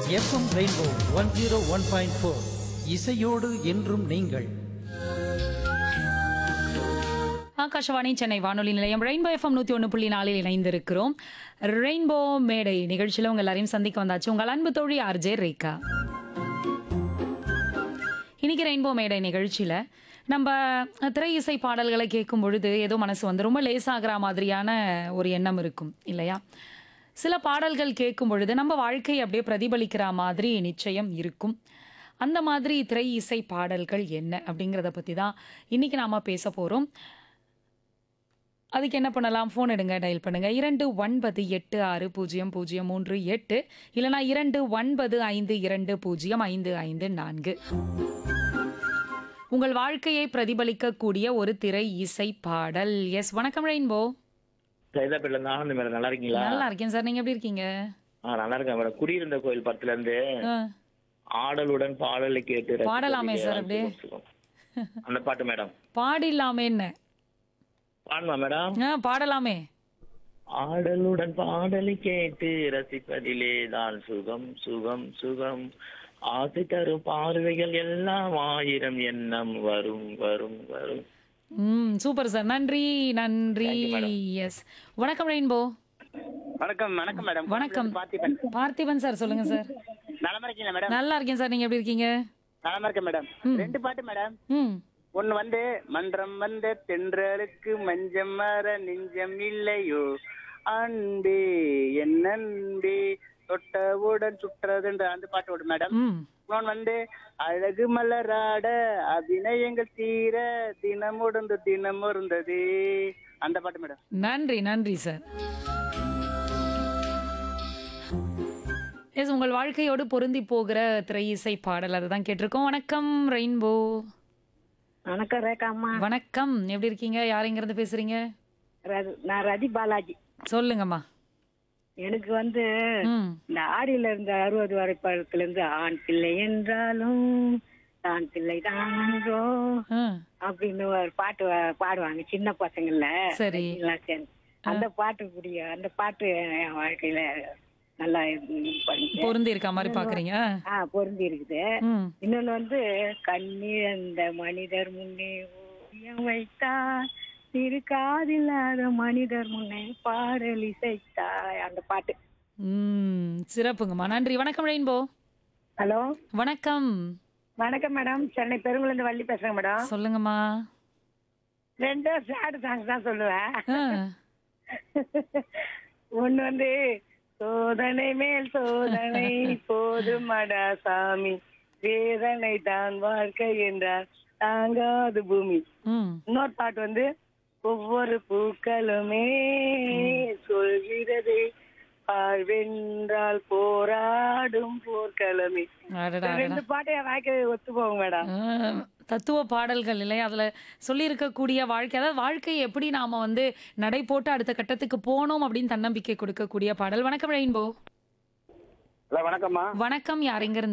FM rainbow one zero one point four இசையோடு என்றும் நீங்கள் ஆகாஷவாணி சென்னை வானொலி நிலையம் ரெயின்போ எஃப்எம் நூற்றி ஒன்று புள்ளி நாலில் இணைந்திருக்கிறோம் ரெயின்போ மேடை நிகழ்ச்சியில் உங்கள் எல்லாரையும் சந்திக்க வந்தாச்சு உங்கள் அன்பு தோழி ஆர்ஜே ரேகா இன்னைக்கு ரெயின்போ மேடை நிகழ்ச்சியில் நம்ம திரை இசை பாடல்களை கேட்கும் பொழுது ஏதோ மனசு வந்து ரொம்ப லேசாகிற மாதிரியான ஒரு எண்ணம் இருக்கும் இல்லையா சில பாடல்கள் கேட்கும் பொழுது நம்ம வாழ்க்கை அப்படியே பிரதிபலிக்கிற மாதிரி நிச்சயம் இருக்கும் அந்த மாதிரி திரை இசை பாடல்கள் என்ன அப்படிங்கிறத பற்றி தான் இன்னைக்கு நாம பேச போகிறோம் அதுக்கு என்ன பண்ணலாம் ஃபோன் எடுங்க டயல் பண்ணுங்க இரண்டு ஒன்பது எட்டு ஆறு பூஜ்ஜியம் பூஜ்ஜியம் மூன்று எட்டு இல்லைனா இரண்டு ஒன்பது ஐந்து இரண்டு பூஜ்ஜியம் ஐந்து ஐந்து நான்கு உங்கள் வாழ்க்கையை பிரதிபலிக்கக்கூடிய ஒரு திரை இசை பாடல் எஸ் வணக்கம் ரெயின்போ சைதாப்பேட்டில இருந்து ஆனந்த் மேடம் நல்லா இருக்கீங்களா நல்லா இருக்கேன் சார் நீங்க எப்படி இருக்கீங்க ஆ நல்லா இருக்கேன் மேடம் குடியிருந்த கோயில் படத்துல இருந்து ஆ, ஆடலுடன் பாடலை கேட்டு ரசிப்பதிலே பாடலாமே சார் அப்படியே. சுகம், சுகம். அந்த பாட்டு மேடம் பாடிடலாமே என்ன பாடுமா மேடம் ஆ, பாடலாமே ஆடலுடன் பாடலை கேட்டு ரசிப்பதிலே தான் சுகம் சுகம் சுகம் ஆசை தரும் பார்வைகள் எல்லாம் ஆயிரம் எண்ணம் வரும் வரும் வரும் ம் சூப்பர் சார் நன்றி நன்றி Thank you, madam. எஸ் வணக்கம் ரெயின்போ வணக்கம் வணக்கம் மேடம் வணக்கம் பார்த்திபன் பார்த்திபன் சார் சொல்லுங்க சார் நலமா இருக்கீங்களா மேடம் நல்லா இருக்கேன் சார் நீங்க எப்படி இருக்கீங்க நலமா இருக்கேன் மேடம் ரெண்டு பாட்டு மேடம் ம் ஒன்னு வந்து மன்றம் வந்த தென்றலுக்கு மஞ்சம் மர நெஞ்சம் இல்லையோ அன்பே என் அன்பே தொட்டவுடன் சுற்றதுன்ற அந்த பாட்டு ஓடும் மேடம் ம் இன்னொன்னு வந்து அழகு மலராட அபிநயங்கள் தீர தினம் உடந்து தினம் இருந்தது அந்த பாட்டு மேடம் நன்றி நன்றி சார் எஸ் உங்கள் வாழ்க்கையோடு பொருந்தி போகிற திரை இசை பாடல் அதை தான் கேட்டிருக்கோம் வணக்கம் ரெயின்போ வணக்கம் ரேகா அம்மா வணக்கம் எப்படி இருக்கீங்க யார் இருந்து பேசுறீங்க ர- நான் ரதி பாலாஜி சொல்லுங்கம்மா எனக்கு வந்து ம் இந்த ஆடியில இருந்த அறுபது வரைப்பழத்துல இருந்து ஆண் பிள்ளை என்றாலும் தான் பிள்ளை தானோ ஆ, அப்படின்னு ஒரு பாட்டு வ- பாடுவாங்க சின்ன பசங்கள்ல சரி. எல்லாம் சேர்ந்து அந்த பாட்டு பிடிக்கும் அந்த பாட்டு என் வாழ்க்கையில நல்லா இது பண்ணிச்சு. பொருந்தி இருக்க மாதிரி பாக்குறீங்க ஆ பொருந்தி இருக்குது ம் இன்னொன்னு வந்து கண்ணிழந்த மனிதர் முன்னே ஓவியம் வைத்தார் திரு காதில்லாத மனிதர் முன்னே பாடல் இசைத்தாய் அந்த பாட்டு ம் சிறப்புங்கம்மா நன்றி வணக்கம் ரெயின்போ ஹலோ வணக்கம் வணக்கம் மேடம் சென்னை பெருங்குளந்து வள்ளி பேசுறேன் மேடம் சொல்லுங்கம்மா ரெண்டும் சேடு சாங்ஸ் தான் சொல்லுவேன் ஆ, ஒண்ணு வந்து சோதனை மேல் சோதனை போதுமடா சாமி வேதனை தான் வாழ்க்கை என்றார் தாங்காது பூமி ம் இன்னொரு பாட்டு வந்து ஒவ்வொரு பூக்களுமே சொல்கிறது வாழ்வென்றால் போராடும் போர்க்களமே அடடா, அடடா. ரெண்டு பாட்டு என் வாழ்க்கை ஒத்து போகும் மேடம் ஆ, தத்துவ பாடல்கள் இல்லையா அதுல சொல்லியிருக்கக்கூடிய வாழ்க்கை அதாவது வாழ்க்கையை எப்படி நாம வந்து நடை போட்டு அடுத்த கட்டத்துக்கு போனோம் அப்படின்னு தன்னம்பிக்கை கொடுக்கக்கூடிய பாடல் வணக்கம் ரெயின்போ ஹலோ வணக்கம்மா வணக்கம் யார் எங்க இருந்து